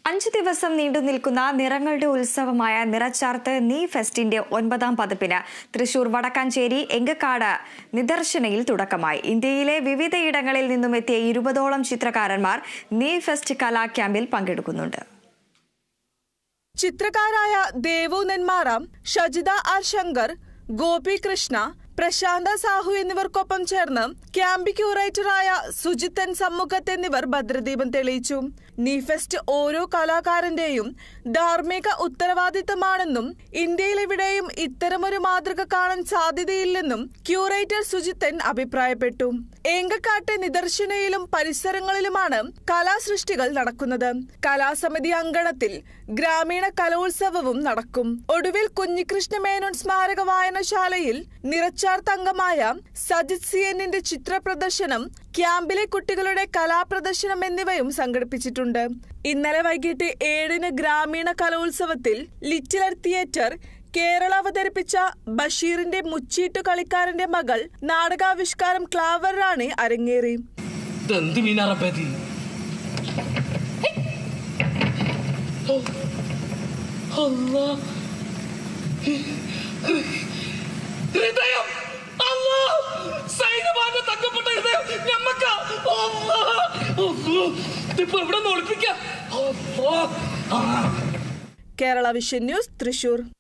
അഞ്ചു ദിവസം നീണ്ടു നിൽക്കുന്ന നിറങ്ങളുടെ ഉത്സവമായ നിറച്ചാർത്ത് നീ ഫെസ്റ്റിന്റെ ഒൻപതാം പതിപ്പിന് തൃശൂർ വടക്കാഞ്ചേരി എങ്കക്കാട് നിദർശനയിൽ തുടക്കമായി ഇന്ത്യയിലെ വിവിധയിടങ്ങളിൽ നിന്നും എത്തിയ ഇരുപതോളം ചിത്രകാരന്മാർ നീ ഫെസ്റ്റ് കലാ ക്യാമ്പിൽ പങ്കെടുക്കുന്നുണ്ട് ചിത്രകാരായ ദേവു നെന്മാറാം ഷജിത ആർ ശങ്കർ ഗോപി കൃഷ്ണ പ്രശാന്ത സാഹു എന്നിവർക്കൊപ്പം ചേർന്ന് ക്യാമ്പ് ക്യൂറേറ്ററായ സുജിത്തൻ സമ്മുഖത്ത് എന്നിവർ ഭദ്രദീപം തെളിയിച്ചു നീഫെസ്റ്റ് ഓരോ കലാകാരന്റെയും ധാർമ്മിക ഉത്തരവാദിത്തമാണെന്നും ഇന്ത്യയിലെവിടെയും ഇത്തരമൊരു മാതൃക കാണാൻ സാധ്യതയില്ലെന്നും ക്യൂറേറ്റർ സുജിത്തൻ അഭിപ്രായപ്പെട്ടു ഏങ്കക്കാട്ടെ നിദർശനയിലും പരിസരങ്ങളിലുമാണ് കലാസൃഷ്ടികൾ നടക്കുന്നത് കലാസമിതി അങ്കണത്തിൽ ഗ്രാമീണ കലോത്സവവും നടക്കും ഒടുവിൽ കുഞ്ഞികൃഷ്ണ മേനോൻ സ്മാരക വായനശാലയിൽ നിറച്ചാർത്ത അംഗമായ സജിത് സി എന്നിന്റെ ചിത്ര പ്രദർശനം ക്യാമ്പിലെ കുട്ടികളുടെ കലാപ്രദർശനം എന്നിവയും സംഘടിപ്പിച്ചിട്ടുണ്ട് ഇന്നലെ വൈകിട്ട് ഏഴിന് ഗ്രാമീണ കലോത്സവത്തിൽ ലിറ്റിലർ തിയേറ്റർ കേരള അവതരിപ്പിച്ച ബഷീറിന്റെ മുച്ചീട്ടു കളിക്കാരന്റെ മകൾ നാടകാവിഷ്കാരം ക്ലാവർ റാണി അരങ്ങേറി ഇതെന്ത് മീനാറപ്പേത്തി ഹൃദയം അല്ലാ! സൈനബാന്റെ തങ്കപ്പെട്ട ഹൃദയം ഞമ്മക്ക അല്ലാ! അല്ലാ! ഇതിപ്പോ എവിടെ നിന്ന് ഒളിപ്പിക്കാം അല്ലാ! ആ. Kerala vision news Thrissur